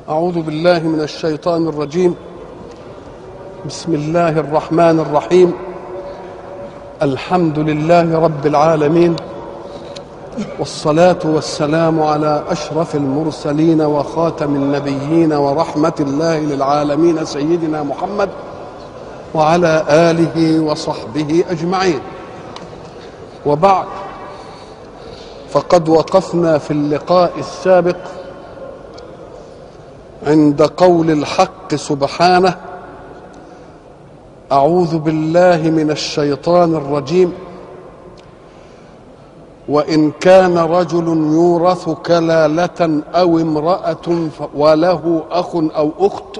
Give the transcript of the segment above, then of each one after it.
أعوذ بالله من الشيطان الرجيم بسم الله الرحمن الرحيم الحمد لله رب العالمين والصلاة والسلام على أشرف المرسلين وخاتم النبيين ورحمة الله للعالمين سيدنا محمد وعلى آله وصحبه أجمعين وبعد فقد وقفنا في اللقاء السابق عند قول الحق سبحانه اعوذ بالله من الشيطان الرجيم وان كان رجل يورث كلاله او امراه وله اخ او اخت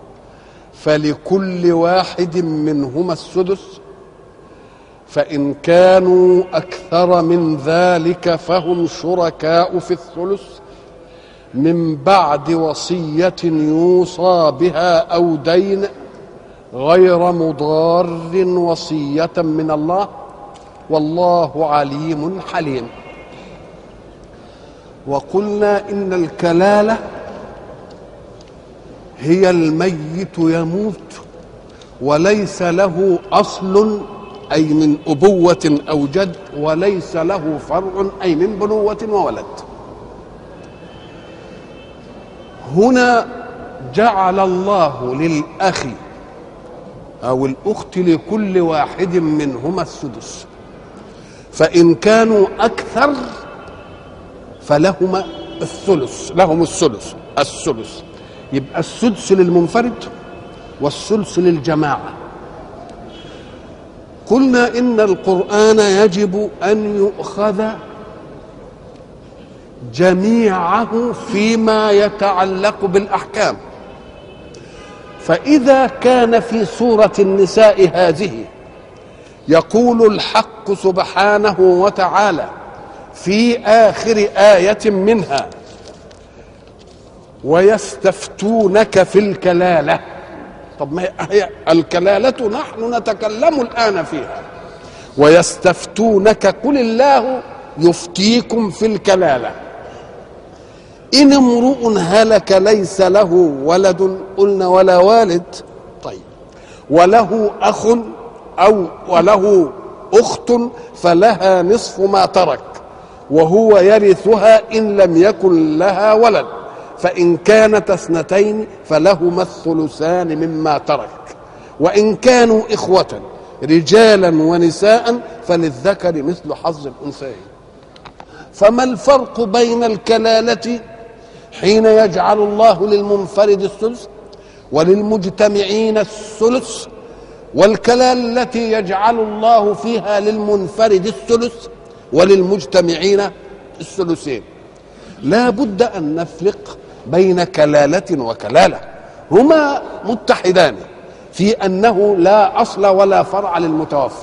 فلكل واحد منهما السدس فان كانوا اكثر من ذلك فهم شركاء في الثلث من بعد وصيه يوصى بها او دين غير مضار وصيه من الله والله عليم حليم وقلنا ان الكلاله هي الميت يموت وليس له اصل اي من ابوه او جد وليس له فرع اي من بنوه وولد هنا جعل الله للأخ أو الأخت لكل واحد منهما السدس فإن كانوا أكثر فلهما الثلث لهم الثلث الثلث يبقى السدس للمنفرد والثلث للجماعة قلنا إن القرآن يجب أن يؤخذ جميعه فيما يتعلق بالاحكام فاذا كان في سوره النساء هذه يقول الحق سبحانه وتعالى في اخر ايه منها ويستفتونك في الكلاله طب ما هي الكلاله نحن نتكلم الان فيها ويستفتونك قل الله يفتيكم في الكلاله إن امرؤ هلك ليس له ولد قلنا ولا والد طيب وله أخ أو وله أخت فلها نصف ما ترك وهو يرثها إن لم يكن لها ولد فإن كانت اثنتين فلهما الثلثان مما ترك وإن كانوا إخوة رجالا ونساء فللذكر مثل حظ الأنثيين فما الفرق بين الكلالة حين يجعل الله للمنفرد الثلث وللمجتمعين الثلث والكلال التي يجعل الله فيها للمنفرد الثلث وللمجتمعين الثلثين لا بد أن نفرق بين كلالة وكلالة هما متحدان في أنه لا أصل ولا فرع للمتوفي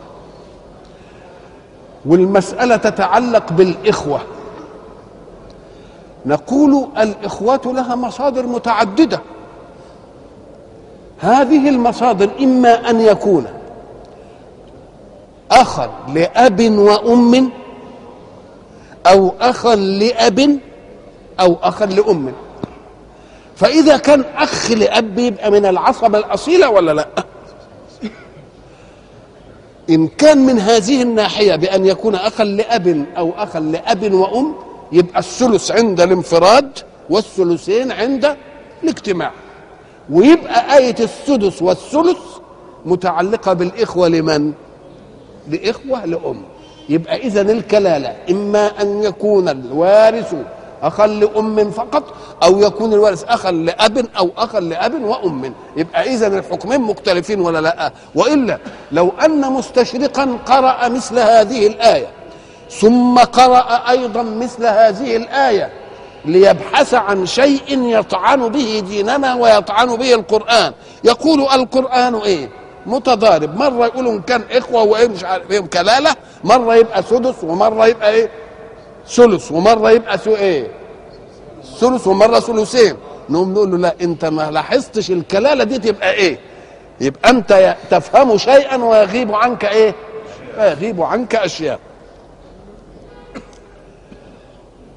والمسألة تتعلق بالإخوة نقول الإخوة لها مصادر متعددة هذه المصادر إما أن يكون أخا لأب وأم أو أخا لأب أو أخا لأم فإذا كان أخ لأب يبقى من العصبة الأصيلة ولا لا إن كان من هذه الناحية بأن يكون أخا لأب أو أخا لأب وأم يبقى الثلث عند الانفراد والثلثين عند الاجتماع ويبقى آية السدس والثلث متعلقة بالإخوة لمن؟ لإخوة لأم يبقى إذا الكلالة إما أن يكون الوارث أخا لأم فقط أو يكون الوارث أخا لأب أو أخا لأب وأم يبقى إذا الحكمين مختلفين ولا لا وإلا لو أن مستشرقا قرأ مثل هذه الآية ثم قرأ أيضا مثل هذه الآية ليبحث عن شيء يطعن به ديننا ويطعن به القرآن يقول القرآن إيه متضارب مرة يقول إن كان إخوة وإيه مش عارف إيه كلالة مرة يبقى سدس ومرة يبقى إيه ثلث ومرة يبقى سو إيه ثلث ومرة ثلثين نقوم نقول له لا أنت ما لاحظتش الكلالة دي تبقى إيه يبقى أنت تفهم شيئا ويغيب عنك إيه يغيب عنك أشياء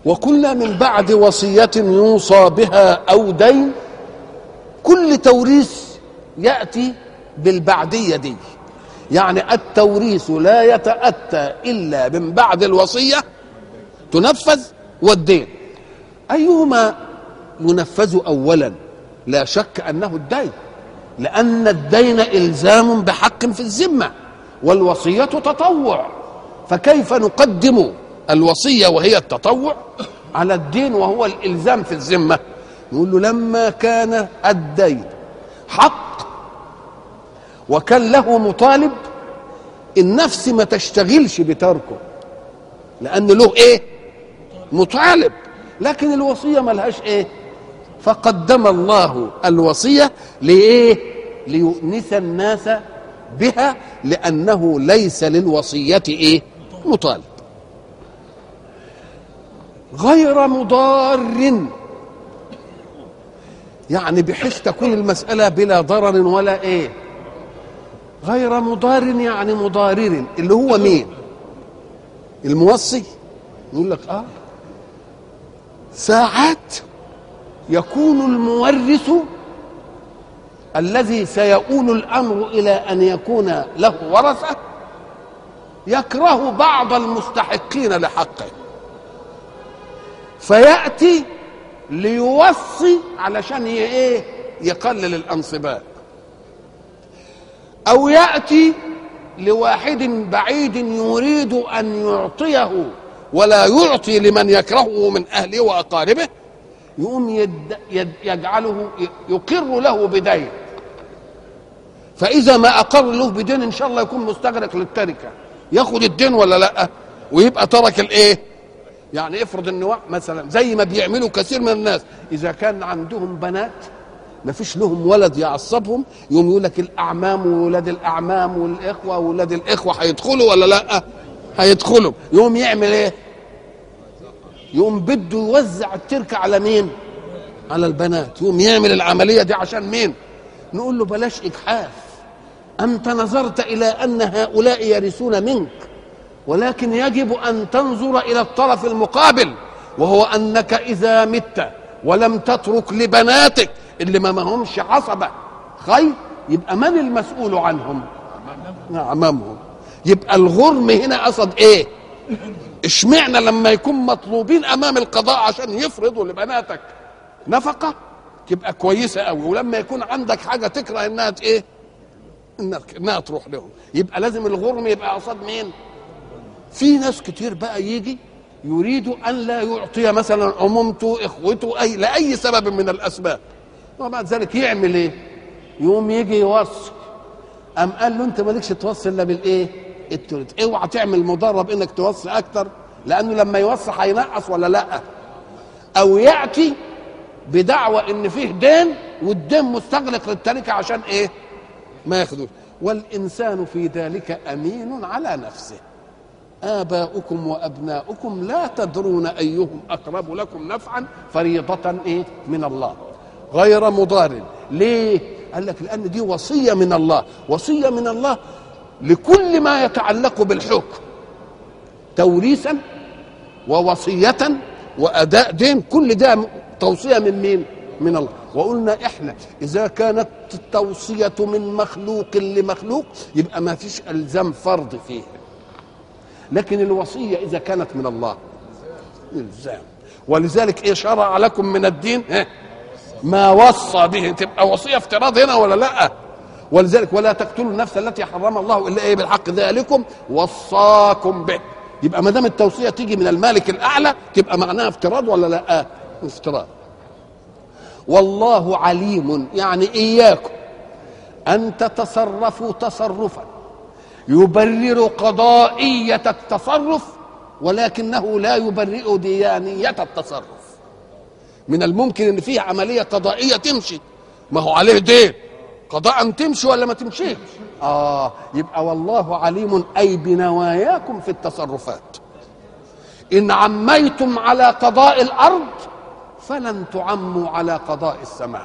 وقلنا من بعد وصية يوصى بها أو دين كل توريث يأتي بالبعدية دي يعني التوريث لا يتأتى إلا من بعد الوصية تنفذ والدين أيهما ينفذ أولا لا شك أنه الدين لأن الدين إلزام بحق في الذمة والوصية تطوع فكيف نقدم الوصية وهي التطوع على الدين وهو الإلزام في الذمة نقول له لما كان الدين حق وكان له مطالب النفس ما تشتغلش بتركه لأن له إيه مطالب لكن الوصية ملهاش إيه فقدم الله الوصية لإيه ليؤنس الناس بها لأنه ليس للوصية إيه مطالب غير مضار يعني بحيث تكون المسألة بلا ضرر ولا إيه غير مضار يعني مضارر اللي هو مين الموصي يقول لك اه ساعات يكون المورث الذي سيؤول الامر الى ان يكون له ورثه يكره بعض المستحقين لحقه فياتي ليوصي علشان ايه يقلل الانصباء او ياتي لواحد بعيد يريد ان يعطيه ولا يعطي لمن يكرهه من اهله واقاربه يقوم يد يد يجعله يقر له بدين فاذا ما اقر له بدين ان شاء الله يكون مستغرق للتركه ياخد الدين ولا لا ويبقى ترك الايه يعني افرض ان مثلا زي ما بيعملوا كثير من الناس اذا كان عندهم بنات ما فيش لهم ولد يعصبهم يقوم يقول لك الاعمام وولاد الاعمام والاخوه وولاد الاخوه هيدخلوا ولا لا هيدخلوا يقوم يعمل ايه يقوم بده يوزع التركه على مين على البنات يقوم يعمل العمليه دي عشان مين نقول له بلاش اجحاف انت نظرت الى ان هؤلاء يرثون منك ولكن يجب ان تنظر الى الطرف المقابل وهو انك اذا مت ولم تترك لبناتك اللي ما همش عصبه خير يبقى من المسؤول عنهم امامهم يبقى الغرم هنا قصد ايه اشمعنا لما يكون مطلوبين امام القضاء عشان يفرضوا لبناتك نفقه تبقى كويسه قوي ولما يكون عندك حاجه تكره انها ايه انها تروح لهم يبقى لازم الغرم يبقى قصاد مين في ناس كتير بقى يجي يريد ان لا يعطي مثلا عمومته اخوته اي لاي سبب من الاسباب وبعد ذلك يعمل ايه يقوم يجي يوصي ام قال له انت مالكش توصي الا بالايه التلت اوعى تعمل مضرب انك توصي اكتر لانه لما يوصي هينقص ولا لا او ياتي بدعوى ان فيه دين والدين مستغلق للتركه عشان ايه ما ياخدوش والانسان في ذلك امين على نفسه آباؤكم وأبناؤكم لا تدرون أيهم أقرب لكم نفعا فريضة إيه من الله غير مضار ليه قال لك لأن دي وصية من الله وصية من الله لكل ما يتعلق بالحكم توريثا ووصية وأداء دين كل ده توصية من مين من الله وقلنا احنا اذا كانت التوصية من مخلوق لمخلوق يبقى ما فيش الزام فرض فيه لكن الوصيه اذا كانت من الله الزام ولذلك ايه شرع لكم من الدين إيه؟ ما وصى به تبقى وصيه افتراض هنا ولا لا ولذلك ولا تقتلوا النفس التي حرم الله الا ايه بالحق ذلكم وصاكم به يبقى ما دام التوصيه تيجي من المالك الاعلى تبقى معناها افتراض ولا لا افتراض والله عليم يعني اياكم ان تتصرفوا تصرفا يبرر قضائية التصرف ولكنه لا يبرئ ديانية التصرف من الممكن ان فيه عملية قضائية تمشي ما هو عليه دين قضاء تمشي ولا ما تمشيش اه يبقى والله عليم اي بنواياكم في التصرفات ان عميتم على قضاء الارض فلن تعموا على قضاء السماء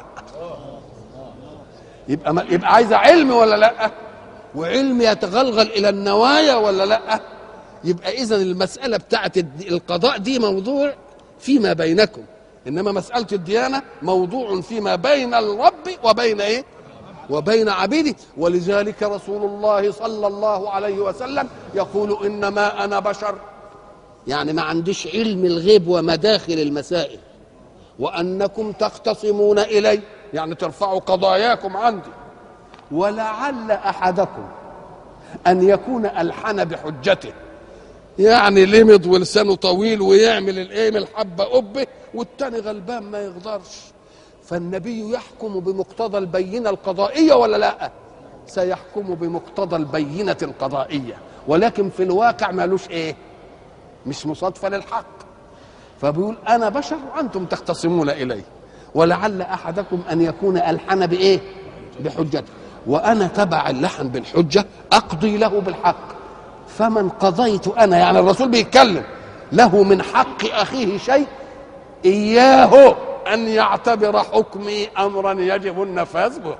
يبقى ما يبقى عايزه علم ولا لا وعلم يتغلغل الى النوايا ولا لا يبقى اذا المساله بتاعت القضاء دي موضوع فيما بينكم انما مساله الديانه موضوع فيما بين الرب وبين ايه وبين عبيده ولذلك رسول الله صلى الله عليه وسلم يقول انما انا بشر يعني ما عنديش علم الغيب ومداخل المسائل وانكم تختصمون الي يعني ترفعوا قضاياكم عندي ولعل احدكم ان يكون الحن بحجته يعني لمض ولسانه طويل ويعمل الايه من الحبه قبه والتاني غلبان ما يقدرش فالنبي يحكم بمقتضى البينه القضائيه ولا لا سيحكم بمقتضى البينه القضائيه ولكن في الواقع مالوش ايه مش مصادفه للحق فبيقول انا بشر وانتم تختصمون الي ولعل احدكم ان يكون الحن بايه بحجته وانا تبع اللحن بالحجه اقضي له بالحق فمن قضيت انا يعني الرسول بيتكلم له من حق اخيه شيء اياه ان يعتبر حكمي امرا يجب النفاذ به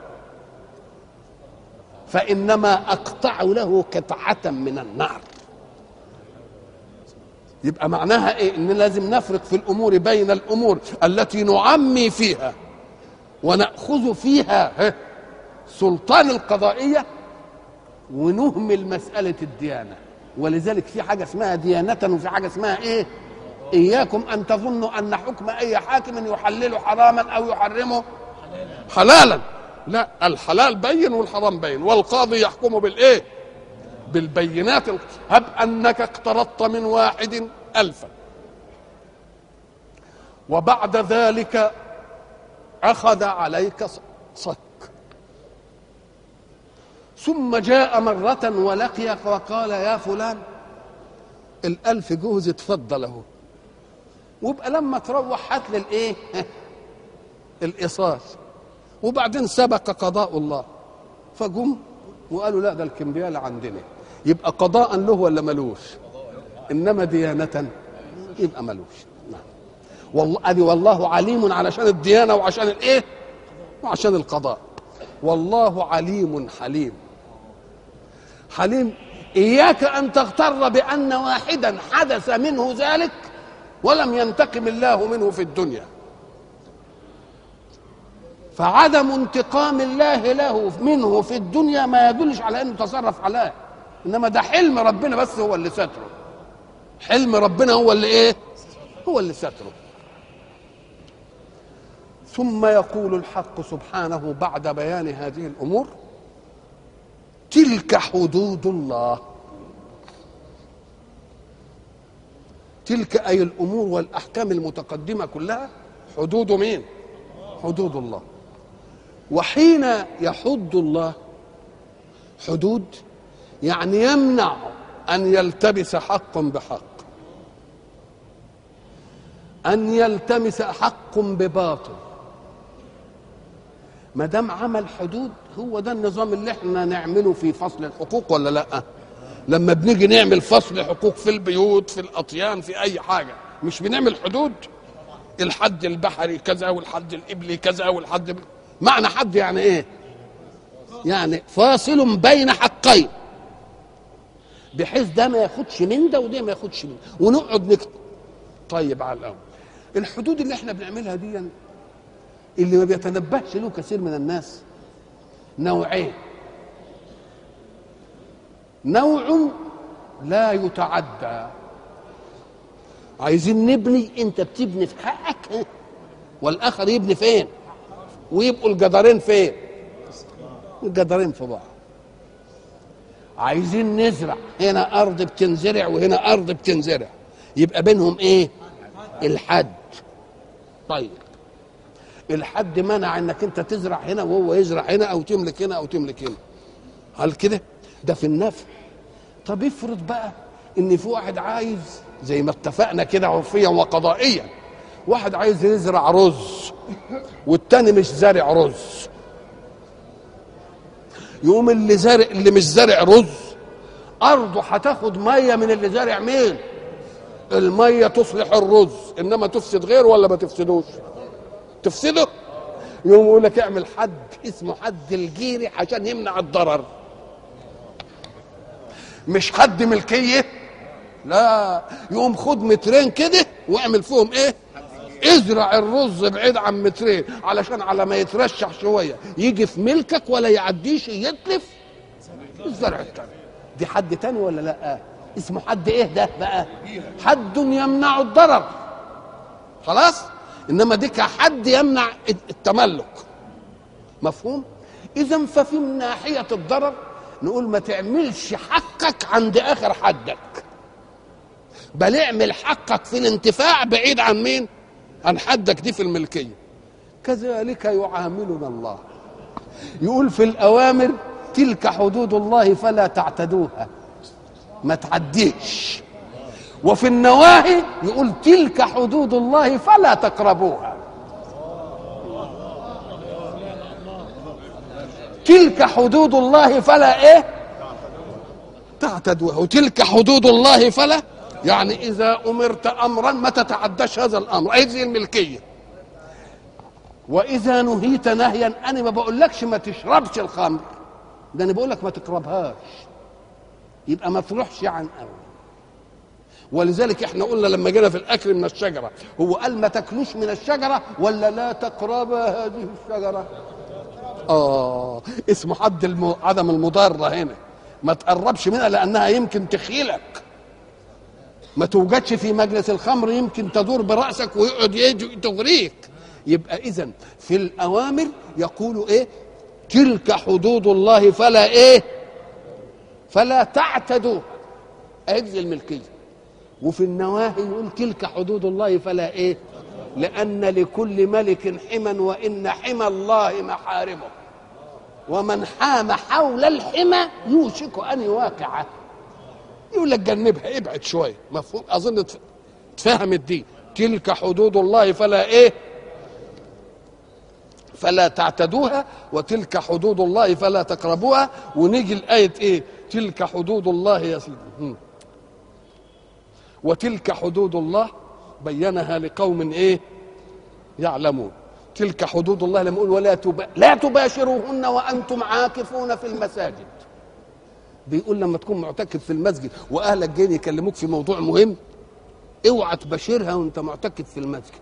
فانما اقطع له قطعه من النار يبقى معناها ايه ان لازم نفرق في الامور بين الامور التي نعمي فيها وناخذ فيها سلطان القضائيه ونهمل مساله الديانه ولذلك في حاجه اسمها ديانه وفي حاجه اسمها ايه اياكم ان تظنوا ان حكم اي حاكم يحلل حراما او يحرمه حلالا لا الحلال بين والحرام بين والقاضي يحكم بالايه بالبينات هب انك اقترضت من واحد الفا وبعد ذلك اخذ عليك صك ثم جاء مرة ولقيك وقال يا فلان الألف جوز اتفضل اهو ويبقى لما تروح هات لي الايه الايصال وبعدين سبق قضاء الله فجم وقالوا لا ده الكمبيال عندنا يبقى قضاء له ولا ملوش انما ديانة يبقى ملوش نعم والله ادي والله عليم علشان الديانة وعشان الايه وعشان القضاء والله عليم حليم حليم إياك أن تغتر بأن واحدا حدث منه ذلك ولم ينتقم الله منه في الدنيا فعدم انتقام الله له منه في الدنيا ما يدلش على انه تصرف عليه انما ده حلم ربنا بس هو اللي ستره حلم ربنا هو اللي ايه هو اللي ستره ثم يقول الحق سبحانه بعد بيان هذه الامور تلك حدود الله تلك اي الامور والاحكام المتقدمه كلها حدود مين حدود الله وحين يحد الله حدود يعني يمنع ان يلتبس حق بحق ان يلتمس حق بباطل ما دام عمل حدود هو ده النظام اللي احنا نعمله في فصل الحقوق ولا لا لما بنيجي نعمل فصل حقوق في البيوت في الاطيان في اي حاجه مش بنعمل حدود الحد البحري كذا والحد الابلي كذا والحد معنى حد يعني ايه يعني فاصل بين حقين بحيث ده ما ياخدش من ده وده ما ياخدش من ده ونقعد نكتب طيب على الاول الحدود اللي احنا بنعملها دي اللي ما بيتنبهش له كثير من الناس نوعين نوع لا يتعدى عايزين نبني انت بتبني في حقك والاخر يبني فين ويبقوا الجدارين فين الجدارين في بعض عايزين نزرع هنا ارض بتنزرع وهنا ارض بتنزرع يبقى بينهم ايه الحد طيب الحد منع انك انت تزرع هنا وهو يزرع هنا او تملك هنا او تملك هنا هل كده ده في النفع طب افرض بقى ان في واحد عايز زي ما اتفقنا كده عرفيا وقضائيا واحد عايز يزرع رز والتاني مش زارع رز يقوم اللي زارع اللي مش زارع رز ارضه هتاخد ميه من اللي زارع مين الميه تصلح الرز انما تفسد غيره ولا ما تفسدوش تفسده يقوم يقول لك اعمل حد اسمه حد الجيري عشان يمنع الضرر مش حد ملكيه لا يقوم خد مترين كده واعمل فيهم ايه ازرع الرز بعيد عن مترين علشان على ما يترشح شويه يجي في ملكك ولا يعديش يتلف الزرع التاني دي حد تاني ولا لا اسمه حد ايه ده بقى حد يمنع الضرر خلاص انما دي كحد يمنع التملك مفهوم اذا ففي من ناحيه الضرر نقول ما تعملش حقك عند اخر حدك بل اعمل حقك في الانتفاع بعيد عن مين عن حدك دي في الملكيه كذلك يعاملنا الله يقول في الاوامر تلك حدود الله فلا تعتدوها ما تعديش وفي النواهي يقول تلك حدود الله فلا تقربوها تلك حدود الله فلا ايه تعتدوها وتلك حدود الله فلا يعني اذا امرت امرا ما تتعداش هذا الامر هذه الملكيه واذا نهيت نهيا انا ما بقولكش ما تشربش الخمر ده انا بقول لك ما تقربهاش يبقى ما تروحش عن امر ولذلك احنا قلنا لما جينا في الاكل من الشجره هو قال ما تاكلوش من الشجره ولا لا تقربا هذه الشجره اه اسمه حد الم... عدم المضاره هنا ما تقربش منها لانها يمكن تخيلك ما توجدش في مجلس الخمر يمكن تدور براسك ويقعد يجي تغريك يبقى اذا في الاوامر يقول ايه تلك حدود الله فلا ايه فلا تعتدوا هذه الملكيه وفي النواهي يقول تلك حدود الله فلا ايه لان لكل ملك حما وان حمى الله محارمه ومن حام حول الحمى يوشك ان يواقعه يقول لك جنبها ابعد شويه مفهوم اظن تفهم دي تلك حدود الله فلا ايه فلا تعتدوها وتلك حدود الله فلا تقربوها ونيجي الآية إيه تلك حدود الله يا سيدي وتلك حدود الله بينها لقوم إيه يعلمون تلك حدود الله لما يقول ولا تبا لا تباشروهن وأنتم عاكفون في المساجد بيقول لما تكون معتكف في المسجد وأهلك جايين يكلموك في موضوع مهم اوعى تباشرها وانت معتكف في المسجد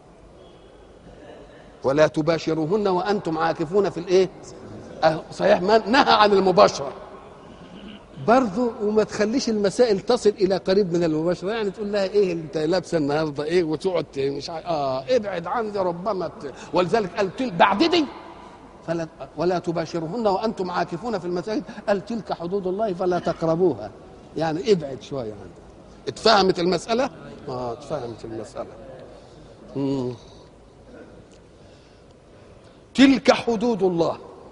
ولا تباشروهن وانتم عاكفون في الايه أه صحيح ما نهى عن المباشره برضه وما تخليش المسائل تصل الى قريب من المباشره يعني تقول لها ايه انت لابسه النهارده ايه وتقعد مش عارف اه ابعد عني ربما ت... ولذلك قال تل... بعد دي فلا ولا تباشرهن وانتم عاكفون في المساجد قال تلك حدود الله فلا تقربوها يعني ابعد شويه عنها اتفهمت المساله؟ اه اتفهمت المساله مم. تلك حدود الله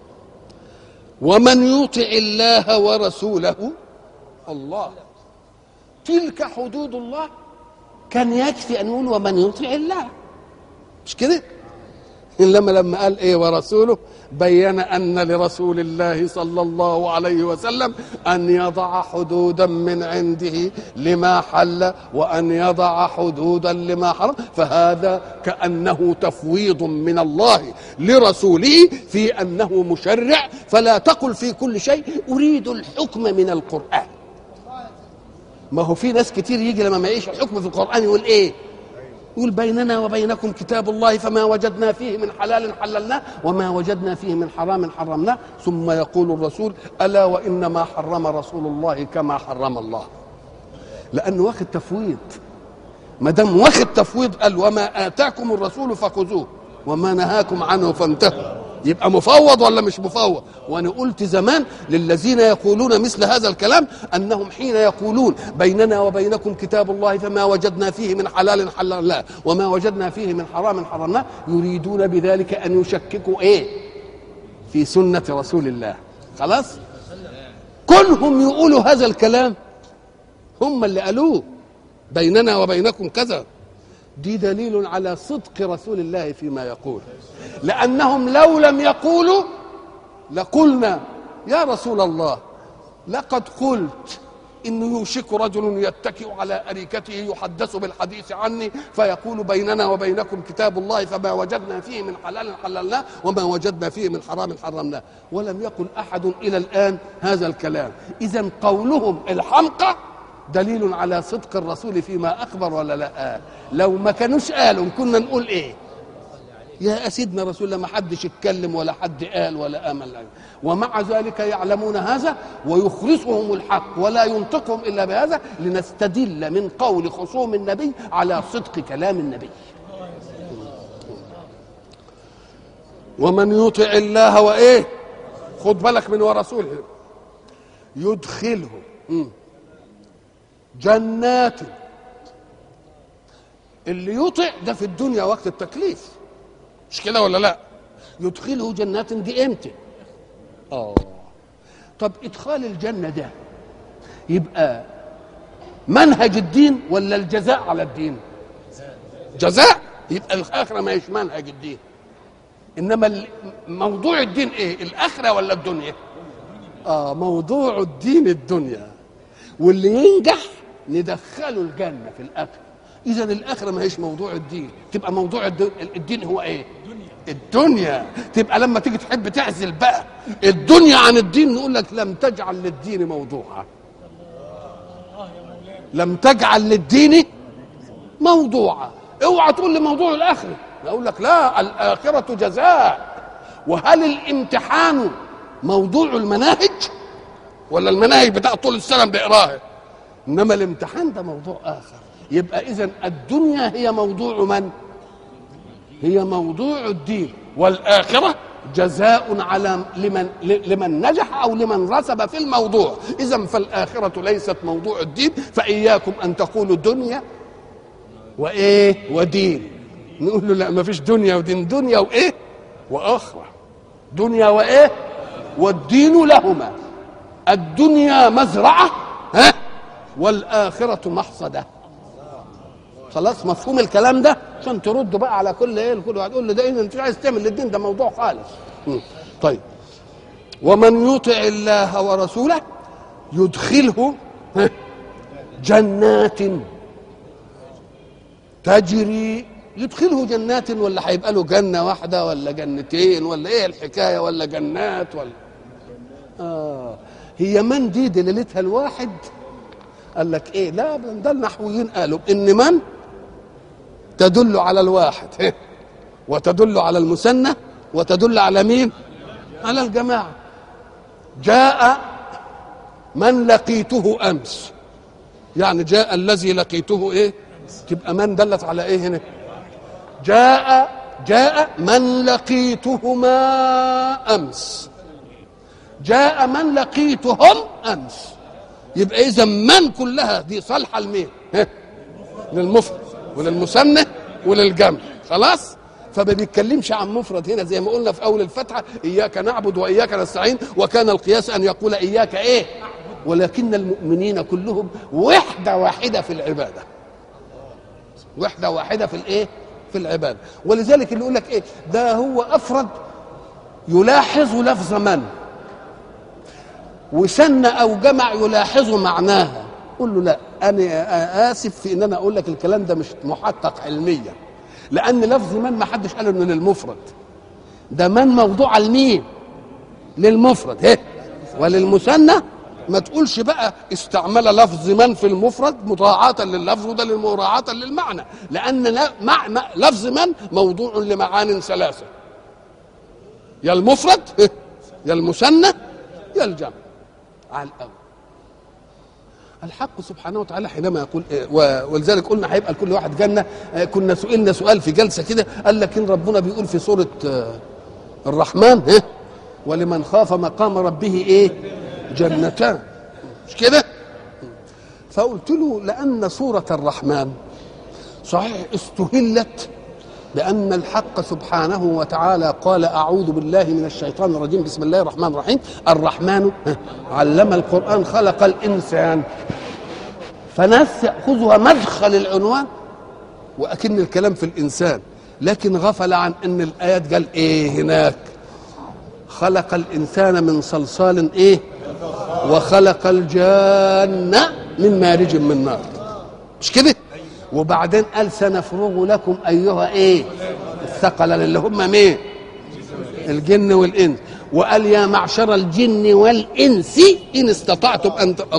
ومن يطع الله ورسوله الله تلك حدود الله كان يكفي ان يقول ومن يطع الله مش كده انما لما قال ايه ورسوله بين ان لرسول الله صلى الله عليه وسلم ان يضع حدودا من عنده لما حل وان يضع حدودا لما حرم فهذا كانه تفويض من الله لرسوله في انه مشرع فلا تقل في كل شيء اريد الحكم من القران ما هو في ناس كتير يجي لما ما يعيش الحكم في القران يقول ايه يقول بيننا وبينكم كتاب الله فما وجدنا فيه من حلال حللناه وما وجدنا فيه من حرام حرمناه ثم يقول الرسول الا وانما حرم رسول الله كما حرم الله لانه واخد تفويض ما دام واخد تفويض قال وما اتاكم الرسول فخذوه وما نهاكم عنه فانتهوا يبقى مفوض ولا مش مفوض وانا قلت زمان للذين يقولون مثل هذا الكلام انهم حين يقولون بيننا وبينكم كتاب الله فما وجدنا فيه من حلال حللناه وما وجدنا فيه من حرام حرمناه يريدون بذلك ان يشككوا ايه في سنه رسول الله خلاص كلهم يقولوا هذا الكلام هم اللي قالوه بيننا وبينكم كذا دي دليل على صدق رسول الله فيما يقول لأنهم لو لم يقولوا لقلنا يا رسول الله لقد قلت إنه يوشك رجل يتكئ على أريكته يحدث بالحديث عني فيقول بيننا وبينكم كتاب الله فما وجدنا فيه من حلال حللناه وما وجدنا فيه من حرام حرمناه ولم يقل أحد إلى الآن هذا الكلام إذا قولهم الحمقى دليل على صدق الرسول فيما اخبر ولا لا لو ما كانوش قالوا كنا نقول ايه يا سيدنا رسول الله ما حدش اتكلم ولا حد قال ولا امل ومع ذلك يعلمون هذا ويخلصهم الحق ولا ينطقهم الا بهذا لنستدل من قول خصوم النبي على صدق كلام النبي ومن يطع الله وايه خد بالك من ورسوله يدخله مم. جنات اللي يطع ده في الدنيا وقت التكليف مش كده ولا لا يدخله جنات دي امتى اه طب ادخال الجنه ده يبقى منهج الدين ولا الجزاء على الدين جزاء يبقى الاخره ما هيش منهج الدين انما ال- موضوع الدين ايه الاخره ولا الدنيا اه موضوع الدين الدنيا واللي ينجح ندخله الجنه في الاخره اذا الاخره ما هيش موضوع الدين تبقى موضوع الدين, الدين هو ايه الدنيا تبقى لما تيجي تحب تعزل بقى الدنيا عن الدين نقول لك لم تجعل للدين موضوعا لم تجعل للدين موضوعا اوعى تقول لي موضوع الاخره اقول لك لا الاخره جزاء وهل الامتحان موضوع المناهج ولا المناهج بتاع طول السنه بنقراها انما الامتحان ده موضوع اخر يبقى اذا الدنيا هي موضوع من هي موضوع الدين والاخره جزاء على لمن لمن نجح او لمن رسب في الموضوع اذا فالاخره ليست موضوع الدين فاياكم ان تقولوا دنيا وايه ودين نقول له لا ما فيش دنيا ودين دنيا وايه واخره دنيا وايه والدين لهما الدنيا مزرعه ها والاخره محصده خلاص مفهوم الكلام ده عشان تردوا بقى على كل ايه كل واحد يقول له ده إيه انت مش عايز تعمل للدين ده موضوع خالص مم. طيب ومن يطع الله ورسوله يدخله ها، جنات تجري يدخله جنات ولا هيبقى له جنه واحده ولا جنتين ولا ايه الحكايه ولا جنات ولا اه هي من دي دليلتها الواحد قال لك ايه لا ده النحويين قالوا ان من تدل على الواحد إيه؟ وتدل على المثنى وتدل على مين على الجماعه جاء من لقيته امس يعني جاء الذي لقيته ايه تبقى من دلت على ايه هنا جاء جاء من لقيتهما امس جاء من لقيتهم امس يبقى اذا من كلها دي صالحه لمين ها؟ للمفرد وللمثنى وللجمع خلاص فما بيتكلمش عن مفرد هنا زي ما قلنا في اول الفتحه اياك نعبد واياك نستعين وكان القياس ان يقول اياك ايه ولكن المؤمنين كلهم وحده واحده في العباده وحده واحده في الايه في العباده ولذلك اللي يقول لك ايه ده هو افرد يلاحظ لفظ من وسن او جمع يلاحظ معناها قول له لا انا اسف في ان انا اقول لك الكلام ده مش محقق علميا لان لفظ من ما حدش قال انه للمفرد ده من موضوع المين للمفرد هي وللمثنى ما تقولش بقى استعمل لفظ من في المفرد مراعاة لللفظ وده مراعاة للمعنى لأن لا- معنى لفظ من موضوع لمعان ثلاثة يا المفرد يا المثنى يا الجمع على الأول الحق سبحانه وتعالى حينما يقول إيه، و- ولذلك قلنا هيبقى لكل واحد جنه آه، كنا سئلنا سؤال في جلسه كده قال لك ان ربنا بيقول في سوره آه، الرحمن ها ولمن خاف مقام ربه ايه جنتان مش كده فقلت له لان سوره الرحمن صحيح استهلت لأن الحق سبحانه وتعالى قال أعوذ بالله من الشيطان الرجيم بسم الله الرحمن الرحيم الرحمن علم القرآن خلق الإنسان فناس يأخذها مدخل العنوان وأكن الكلام في الإنسان لكن غفل عن أن الآيات قال إيه هناك خلق الإنسان من صلصال إيه وخلق الجان من مارج من نار مش كده وبعدين قال سنفرغ لكم ايها ايه الثقل اللي هم مين الجن والانس وقال يا معشر الجن والانس ان استطعتم ان ت... الله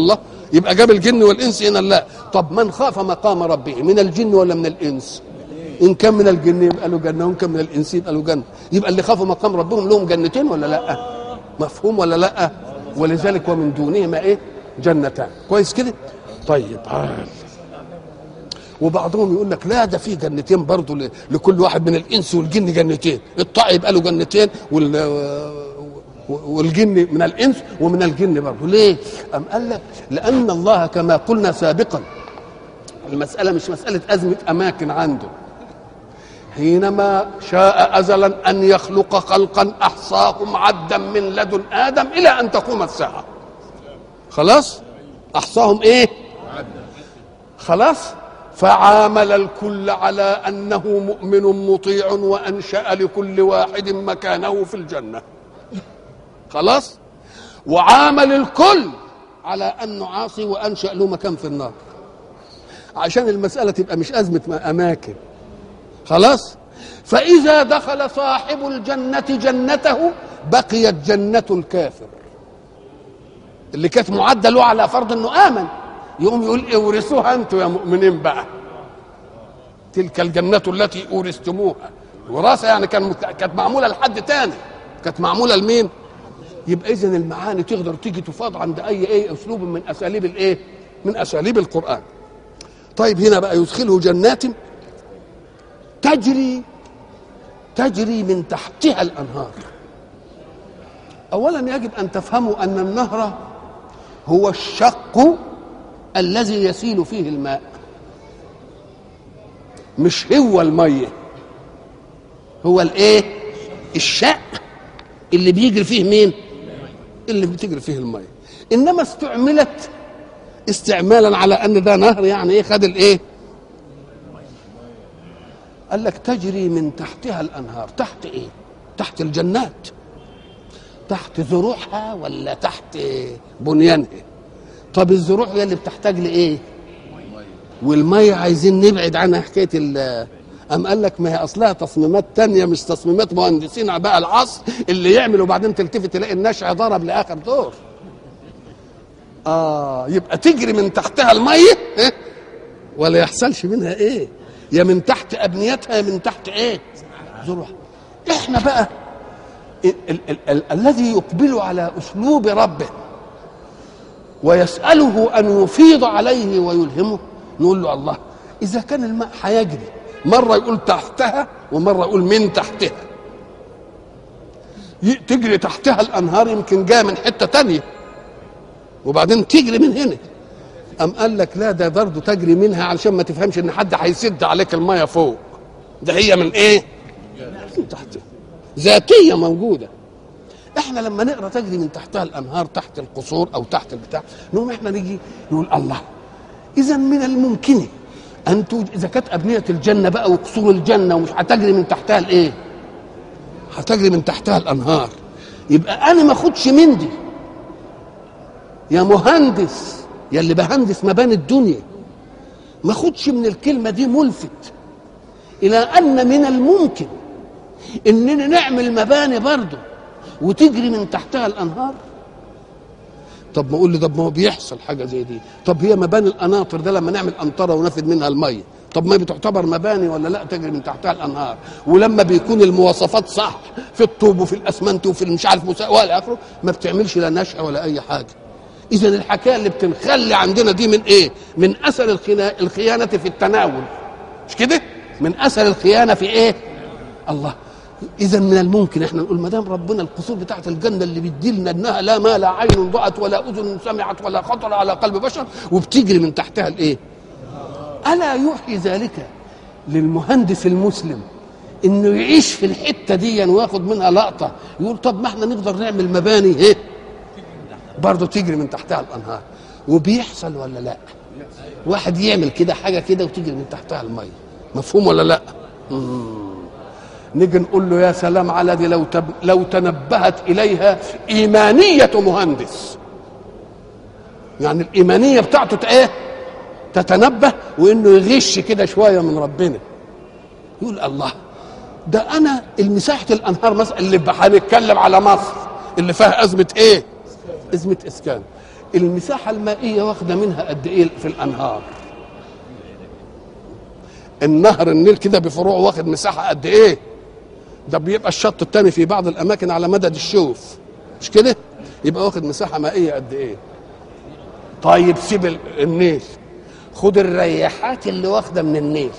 يبقى جاب الجن والانس هنا لا طب من خاف مقام ربه من الجن ولا من الانس ان كان من الجن يبقى له جنه وان كان من الانس يبقى له جنه يبقى اللي خافوا مقام ربهم لهم جنتين ولا لا مفهوم ولا لا ولذلك ومن دونهما ايه جنتان كويس كده طيب عال. وبعضهم يقول لك لا ده في جنتين برضه ل- لكل واحد من الانس والجن جنتين الطاع يبقى له جنتين وال والجن من الانس ومن الجن برضه ليه؟ أم قال لك لان الله كما قلنا سابقا المساله مش مساله ازمه اماكن عنده حينما شاء ازلا ان يخلق خلقا احصاهم عدا من لدن ادم الى ان تقوم الساعه خلاص احصاهم ايه خلاص فعامل الكل على انه مؤمن مطيع وانشا لكل واحد مكانه في الجنه خلاص وعامل الكل على انه عاصي وانشا له مكان في النار عشان المساله تبقى مش ازمه اماكن خلاص فاذا دخل صاحب الجنه جنته بقيت جنه الكافر اللي كانت معدة له على فرض انه امن يقوم يقول اورثوها انتم يا مؤمنين بقى تلك الجنة التي اورثتموها وراثة يعني كان مت- كانت معمولة لحد تاني كانت معمولة لمين؟ يبقى اذا المعاني تقدر تيجي تفاض عند اي ايه اسلوب من اساليب الايه؟ من اساليب القران. طيب هنا بقى يدخله جنات تجري تجري من تحتها الانهار. اولا يجب ان تفهموا ان النهر هو الشق الذي يسيل فيه الماء مش هو الميه هو الايه الشق اللي بيجري فيه مين اللي بتجري فيه الميه انما استعملت استعمالا على ان ده نهر يعني ايه خد الايه قال لك تجري من تحتها الانهار تحت ايه تحت الجنات تحت زروعها ولا تحت بنيانها طب الزروع هي اللي بتحتاج لايه والميه عايزين نبعد عنها حكايه ال أم قال لك ما هي أصلها تصميمات تانية مش تصميمات مهندسين بقى العصر اللي يعمل وبعدين تلتفت تلاقي النشع ضرب لآخر دور آه يبقى تجري من تحتها المية إيه؟ ولا يحصلش منها إيه يا من تحت أبنيتها يا من تحت إيه زروعها إحنا بقى ال- ال- ال- ال- الذي يقبل على اسلوب ربه ويساله ان يفيض عليه ويلهمه نقول له الله اذا كان الماء هيجري مره يقول تحتها ومره يقول من تحتها ي- تجري تحتها الانهار يمكن جايه من حته تانية وبعدين تجري من هنا أم قال لك لا ده برضه تجري منها علشان ما تفهمش ان حد هيسد عليك الميه فوق ده هي من ايه؟ من تحتها ذاتيه موجوده احنا لما نقرا تجري من تحتها الانهار تحت القصور او تحت البتاع نقوم احنا نيجي نقول الله اذا من الممكن ان توجد اذا كانت ابنيه الجنه بقى وقصور الجنه ومش هتجري من تحتها الايه؟ هتجري من تحتها الانهار يبقى انا ما اخدش من دي يا مهندس يا اللي بهندس مباني الدنيا ما اخدش من الكلمه دي ملفت الى ان من الممكن اننا نعمل مباني برضه وتجري من تحتها الانهار طب ما اقول لي طب ما هو بيحصل حاجه زي دي طب هي مباني القناطر ده لما نعمل قنطره ونفد منها الميه طب ما بتعتبر مباني ولا لا تجري من تحتها الانهار ولما بيكون المواصفات صح في الطوب وفي الاسمنت وفي مش عارف مسا- والى اخره ما بتعملش لا نشأ ولا اي حاجه اذا الحكايه اللي بتنخلي عندنا دي من ايه من اثر الخنا- الخيانه في التناول مش كده من اثر الخيانه في ايه الله اذا من الممكن احنا نقول ما دام ربنا القصور بتاعت الجنه اللي بيدي لنا انها لا ما لا عين رأت ولا اذن سمعت ولا خطر على قلب بشر وبتجري من تحتها الايه؟ الا يوحي ذلك للمهندس المسلم انه يعيش في الحته دي وياخد منها لقطه يقول طب ما احنا نقدر نعمل مباني ايه؟ برضه تجري من تحتها الانهار وبيحصل ولا لا؟ واحد يعمل كده حاجه كده وتجري من تحتها الميه مفهوم ولا لا؟ نيجي نقول له يا سلام على دي لو تب لو تنبهت اليها ايمانيه مهندس يعني الايمانيه بتاعته ت- ايه تتنبه وانه يغش كده شويه من ربنا يقول الله ده انا المساحه الانهار مثلا اللي هنتكلم على مصر اللي فيها ازمه ايه ازمه اسكان المساحة المائية واخدة منها قد إيه في الأنهار النهر النيل كده بفروعه واخد مساحة قد إيه ده بيبقى الشط التاني في بعض الأماكن على مدد الشوف مش كده يبقى واخد مساحة مائية قد إيه طيب سيب ال- النيل خد الرياحات اللي واخدة من النيل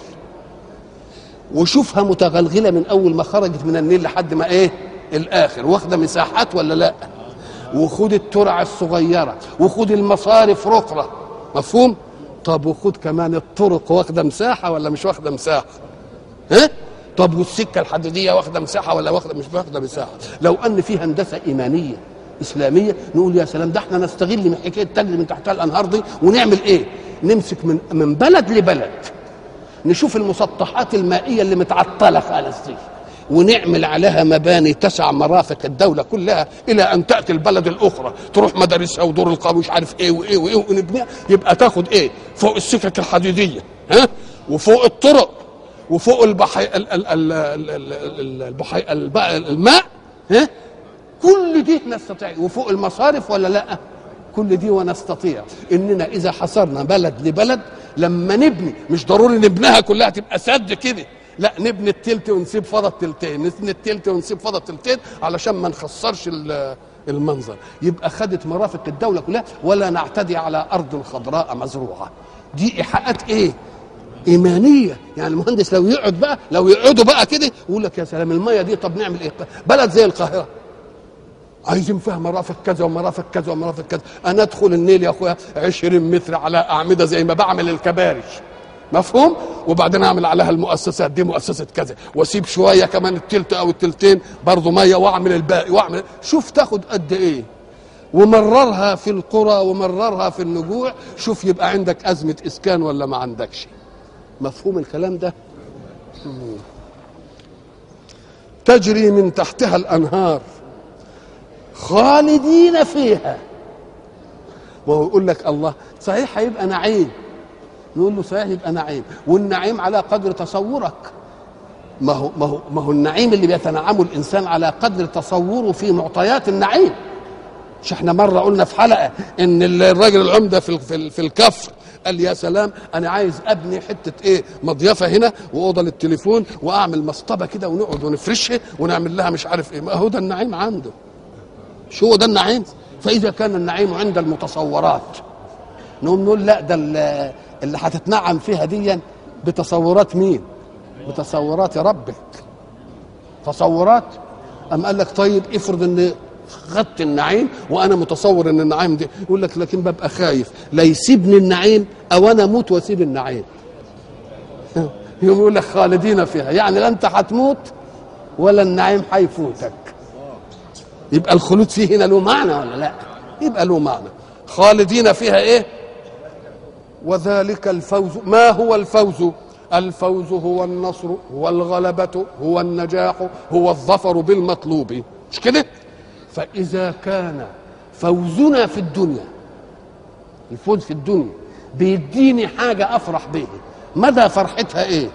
وشوفها متغلغلة من أول ما خرجت من النيل لحد ما إيه الآخر واخدة مساحات ولا لأ وخد الترع الصغيرة وخد المصارف رقرة مفهوم طب وخد كمان الطرق واخدة مساحة ولا مش واخدة مساحة ها طب والسكة الحديدية واخدة مساحة ولا واخدة مش واخدة مساحة لو أن في هندسة إيمانية إسلامية نقول يا سلام ده احنا نستغل من حكاية تجري من تحتها الأنهار دي ونعمل إيه نمسك من من بلد لبلد نشوف المسطحات المائية اللي متعطلة خالص دي ونعمل عليها مباني تسع مرافق الدولة كلها إلى أن تأتي البلد الأخرى تروح مدارسها ودور القوم مش عارف إيه وإيه وإيه ونبنيها يبقى تاخد إيه فوق السكك الحديدية ها وفوق الطرق وفوق البحي ال- ال- ال- ال- ال- ال- البحي الب- الماء ها كل دي نستطيع وفوق المصارف ولا لا كل دي ونستطيع اننا اذا حصرنا بلد لبلد لما نبني مش ضروري نبنيها كلها تبقى سد كده لا نبني التلت ونسيب فضى التلتين نبني التلت ونسيب فضى التلتين علشان ما نخسرش ال- المنظر يبقى خدت مرافق الدولة كلها ولا نعتدي على أرض خضراء مزروعة دي إيحاءات إيه إيمانية يعني المهندس لو يقعد بقى لو يقعدوا بقى كده يقول لك يا سلام المية دي طب نعمل إيه بلد زي القاهرة عايزين فيها مرافق كذا ومرافق كذا ومرافق كذا انا ادخل النيل يا اخويا 20 متر على اعمده زي ما بعمل الكباري مفهوم وبعدين اعمل عليها المؤسسات دي مؤسسه كذا واسيب شويه كمان التلت او التلتين برضه ميه واعمل الباقي واعمل شوف تاخد قد ايه ومررها في القرى ومررها في النجوع شوف يبقى عندك ازمه اسكان ولا ما عندكش مفهوم الكلام ده مم. تجري من تحتها الانهار خالدين فيها وهو يقول لك الله صحيح هيبقى نعيم نقول له صحيح يبقى نعيم والنعيم على قدر تصورك ما هو ما هو ما هو النعيم اللي بيتنعمه الانسان على قدر تصوره في معطيات النعيم مش احنا مره قلنا في حلقه ان الراجل العمده في في في الكفر قال يا سلام انا عايز ابني حته ايه مضيفه هنا واوضه للتليفون واعمل مصطبه كده ونقعد ونفرشها ونعمل لها مش عارف ايه ما هو ده النعيم عنده شو هو ده النعيم فاذا كان النعيم عند المتصورات نقوم نقول لا ده اللي اللي هتتنعم فيها ديا بتصورات مين بتصورات ربك تصورات أم قال لك طيب افرض ان خدت النعيم وانا متصور ان النعيم دي يقول لك لكن ببقى خايف لا يسيبني النعيم او انا اموت واسيب النعيم يقوم يقول لك خالدين فيها يعني لا انت هتموت ولا النعيم هيفوتك يبقى الخلود فيه هنا له معنى ولا لا يبقى له معنى خالدين فيها ايه وذلك الفوز ما هو الفوز الفوز هو النصر هو الغلبة هو النجاح هو الظفر بالمطلوب مش كده فإذا كان فوزنا في الدنيا الفوز في الدنيا بيديني حاجة أفرح بها مدى فرحتها إيه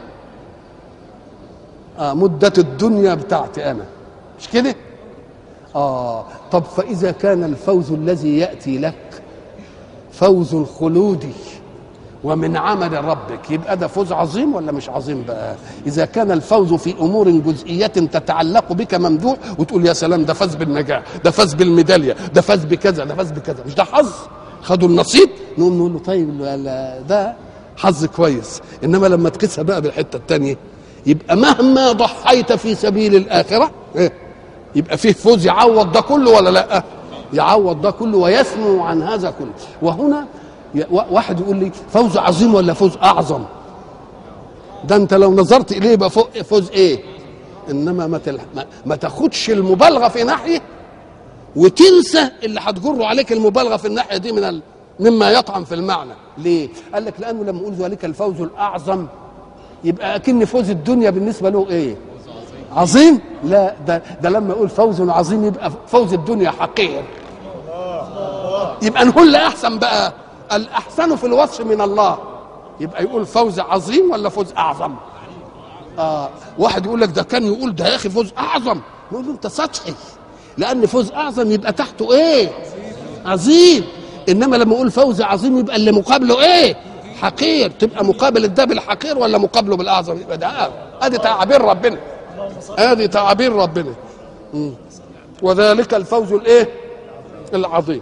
آه مدة الدنيا بتاعتي أنا مش كده آه طب فإذا كان الفوز الذي يأتي لك فوز خلودي ومن عمل ربك يبقى ده فوز عظيم ولا مش عظيم بقى إذا كان الفوز في أمور جزئية تتعلق بك ممدوح وتقول يا سلام ده فاز بالنجاح ده فاز بالميدالية ده فاز بكذا ده فاز بكذا مش ده حظ خدوا النصيب نقوم نقول له طيب لا- ده حظ كويس إنما لما تقيسها بقى بالحتة التانية يبقى مهما ضحيت في سبيل الآخرة إيه؟ يبقى فيه فوز يعوض ده كله ولا لا يعوض ده كله ويسمو عن هذا كله وهنا ي- وا- واحد يقول لي فوز عظيم ولا فوز اعظم ده انت لو نظرت اليه يبقى فو- فوز ايه انما ما, تل... ما, ما تاخدش المبالغه في ناحيه وتنسى اللي هتجر عليك المبالغه في الناحيه دي من ال... مما يطعن في المعنى ليه قال لك لانه لما اقول ذلك الفوز الاعظم يبقى اكن فوز الدنيا بالنسبه له ايه عظيم لا ده ده لما يقول فوز عظيم يبقى فوز الدنيا حقير يبقى نقول لا احسن بقى الاحسن في الوصف من الله يبقى يقول فوز عظيم ولا فوز اعظم آه واحد يقول لك ده كان يقول ده يا اخي فوز اعظم نقول له انت سطحي لان فوز اعظم يبقى تحته ايه عظيم انما لما اقول فوز عظيم يبقى اللي مقابله ايه حقير تبقى مقابل ده بالحقير ولا مقابله بالاعظم يبقى ده ادي تعابير ربنا ادي تعابير ربنا مم. وذلك الفوز الايه العظيم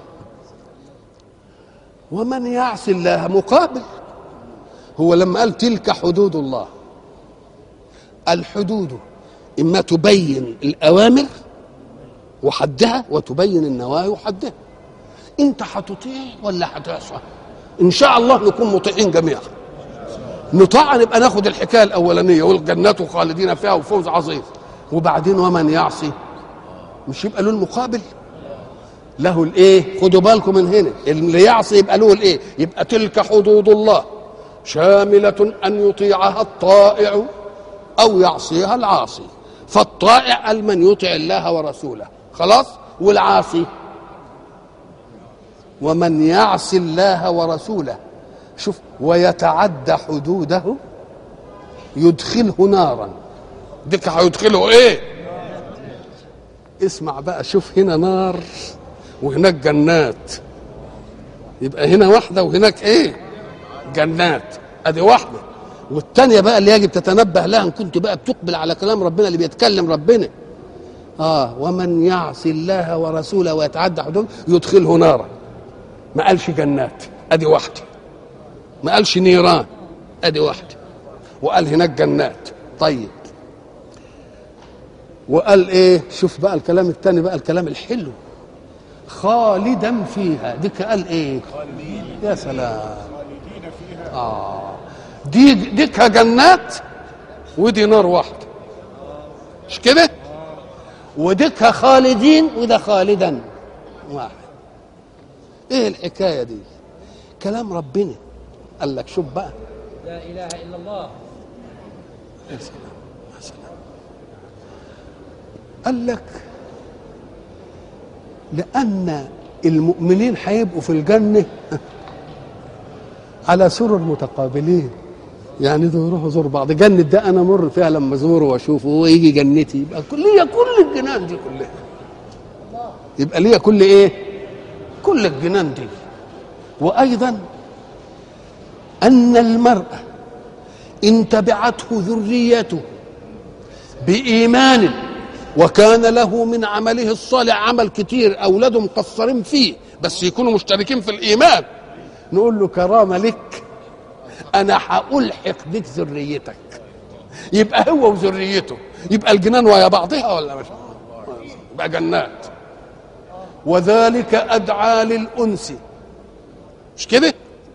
ومن يعص الله مقابل هو لما قال تلك حدود الله الحدود اما تبين الاوامر وحدها وتبين النواهي وحدها انت هتطيع ولا هتعصى ان شاء الله نكون مطيعين جميعا نطاع نبقى ناخد الحكايه الاولانيه والجنات خالدين فيها وفوز عظيم وبعدين ومن يعصي مش يبقى له المقابل له الايه خدوا بالكم من هنا اللي يعصي يبقى له الايه يبقى تلك حدود الله شاملة أن يطيعها الطائع أو يعصيها العاصي فالطائع قال من يطع الله ورسوله خلاص والعاصي ومن يعص الله ورسوله شوف ويتعدى حدوده يدخله نارا ديك هيدخله ايه اسمع بقى شوف هنا نار وهناك جنات يبقى هنا واحدة وهناك ايه جنات ادي واحدة والتانية بقى اللي يجب تتنبه لها ان كنت بقى بتقبل على كلام ربنا اللي بيتكلم ربنا اه ومن يعص الله ورسوله ويتعدى حدوده يدخله نارا ما قالش جنات ادي واحدة ما قالش نيران ادي واحدة وقال هناك جنات طيب وقال ايه شوف بقى الكلام الثاني بقى الكلام الحلو خالدا فيها ديك قال ايه يا سلام اه دي ديكها جنات ودي نار واحده مش كده وديكها خالدين وده خالدا واحد ايه الحكايه دي كلام ربنا قال لك شوف بقى لا اله الا الله يا سلام يا سلام قال لك لأن المؤمنين هيبقوا في الجنة على سرر متقابلين يعني دول يروحوا زور بعض جنة ده أنا مر فيها لما أزوره وأشوفه ويجي جنتي يبقى كل ليا كل الجنان دي كلها يبقى ليا كل إيه؟ كل الجنان دي وأيضا أن المرأة إن تبعته ذريته بإيمان وكان له من عمله الصالح عمل كتير أولاده مقصرين فيه بس يكونوا مشتركين في الإيمان نقول له كرامة لك أنا هألحق بك ذريتك يبقى هو وذريته يبقى الجنان ويا بعضها ولا مش يبقى جنات وذلك أدعى للأنس مش كده؟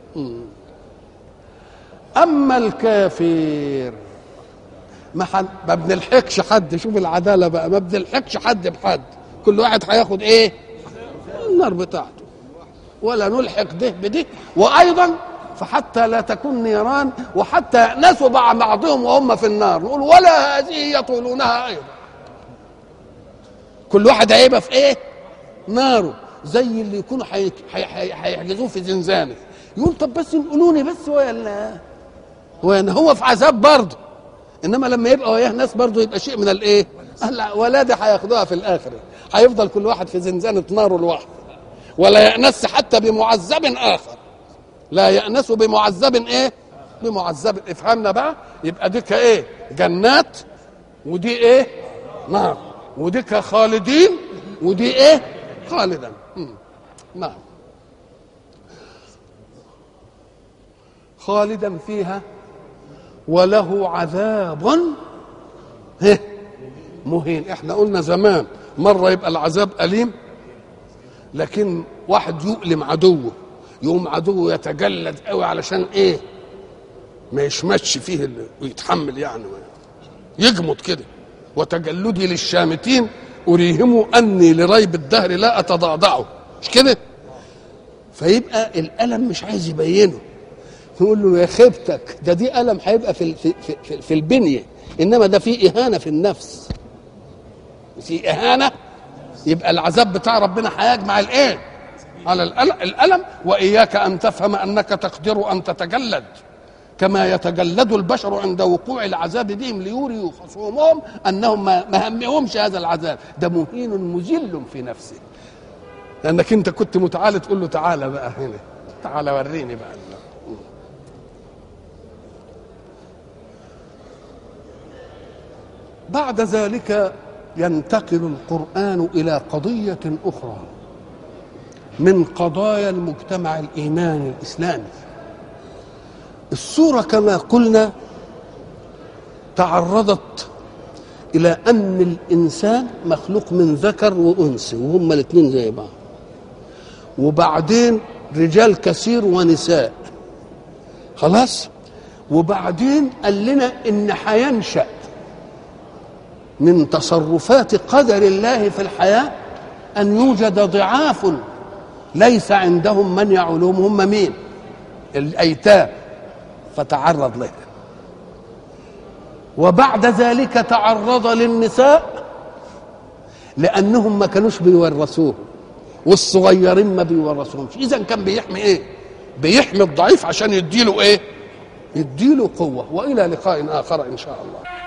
أما الكافر ما, حد ما بنلحقش حد شوف العدالة بقى ما بنلحقش حد بحد كل واحد هياخد ايه النار بتاعته ولا نلحق ده بده وأيضا فحتى لا تكون نيران وحتى نسوا مع بعضهم وهم في النار نقول ولا هذه يطولونها أيضا كل واحد هيبقى في ايه ناره زي اللي يكونوا هيحجزوه في زنزانه يقول طب بس انقلوني بس ولا وين هو في عذاب برضه انما لما يبقى وياه ناس برضه يبقى شيء من الايه هلا ولادي هياخدوها في الاخره هيفضل كل واحد في زنزانه ناره لوحده ولا يأنس حتى بمعذب اخر لا يأنس بمعذب ايه بمعذب افهمنا بقى يبقى ديك ايه جنات ودي ايه نار وديك خالدين ودي ايه خالدا نعم خالدا فيها وله عذاب مهين احنا قلنا زمان مرة يبقى العذاب أليم لكن واحد يؤلم عدوه يقوم عدوه يتجلد قوي علشان ايه ما يشمتش فيه ويتحمل يعني يجمد كده وتجلدي للشامتين أريهم أني لريب الدهر لا أتضعضعه مش كده فيبقى الألم مش عايز يبينه نقول له يا خيبتك ده دي ألم هيبقى في, في, في, في البنية إنما ده في إهانة في النفس في إهانة يبقى العذاب بتاع ربنا هيجمع الإيه على الألم وإياك أن تفهم أنك تقدر أن تتجلد كما يتجلد البشر عند وقوع العذاب بهم ليوريوا خصومهم انهم ما همهمش هذا العذاب ده مهين مذل في نفسه لانك انت كنت متعالى تقول له تعالى بقى هنا تعالى وريني بقى بعد ذلك ينتقل القرآن إلى قضية أخرى من قضايا المجتمع الإيماني الإسلامي الصورة كما قلنا تعرضت إلى أن الإنسان مخلوق من ذكر وأنثى وهما الاثنين زي بعض وبعدين رجال كثير ونساء خلاص وبعدين قال لنا إن هينشأ من تصرفات قدر الله في الحياة أن يوجد ضعاف ليس عندهم من يعلوم هم مين الأيتام فتعرض له وبعد ذلك تعرض للنساء لأنهم ما كانوش بيورثوه والصغيرين ما بيورثوهمش إذا كان بيحمي إيه بيحمي الضعيف عشان يديله إيه يديله قوة وإلى لقاء آخر إن شاء الله